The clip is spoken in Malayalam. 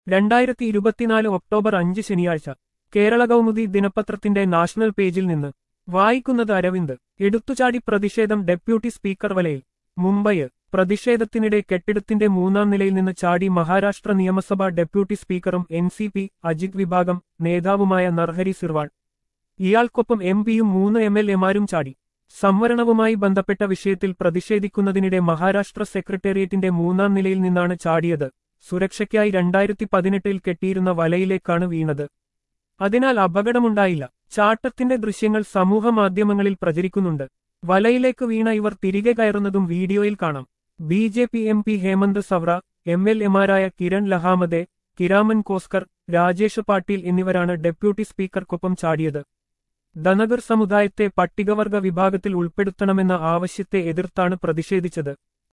രണ്ടായിരത്തി ഇരുപത്തിനാല് ഒക്ടോബർ അഞ്ച് ശനിയാഴ്ച കേരള കൗമുദി ദിനപത്രത്തിന്റെ നാഷണൽ പേജിൽ നിന്ന് വായിക്കുന്നത് അരവിന്ദ് എടുത്തുചാടി പ്രതിഷേധം ഡെപ്യൂട്ടി സ്പീക്കർ വലയിൽ മുംബൈ പ്രതിഷേധത്തിനിടെ കെട്ടിടത്തിന്റെ മൂന്നാം നിലയിൽ നിന്ന് ചാടി മഹാരാഷ്ട്ര നിയമസഭാ ഡെപ്യൂട്ടി സ്പീക്കറും എൻ സി പി അജിത് വിഭാഗം നേതാവുമായ നർഹരി സിർവാൾ ഇയാൾക്കൊപ്പം എം പിയും മൂന്ന് എം എൽ എമാരും ചാടി സംവരണവുമായി ബന്ധപ്പെട്ട വിഷയത്തിൽ പ്രതിഷേധിക്കുന്നതിനിടെ മഹാരാഷ്ട്ര സെക്രട്ടേറിയറ്റിന്റെ മൂന്നാം നിലയിൽ നിന്നാണ് ചാടിയത് സുരക്ഷയ്ക്കായി രണ്ടായിരത്തി പതിനെട്ടിൽ കെട്ടിയിരുന്ന വലയിലേക്കാണ് വീണത് അതിനാൽ അപകടമുണ്ടായില്ല ചാട്ടത്തിന്റെ ദൃശ്യങ്ങൾ സമൂഹമാധ്യമങ്ങളിൽ പ്രചരിക്കുന്നുണ്ട് വലയിലേക്ക് വീണ ഇവർ തിരികെ കയറുന്നതും വീഡിയോയിൽ കാണാം B J P M P Hemant Savra M L എമാരായ കിരൺ ലഹാമദെ കിരാമൻ കോസ്കർ രാജേഷ് പാട്ടീൽ എന്നിവരാണ് ഡെപ്യൂട്ടി സ്പീക്കർക്കൊപ്പം ചാടിയത് ധനഗർ സമുദായത്തെ പട്ടികവർഗ വിഭാഗത്തിൽ ഉൾപ്പെടുത്തണമെന്ന ആവശ്യത്തെ എതിർത്താണ് പ്രതിഷേധിച്ചത്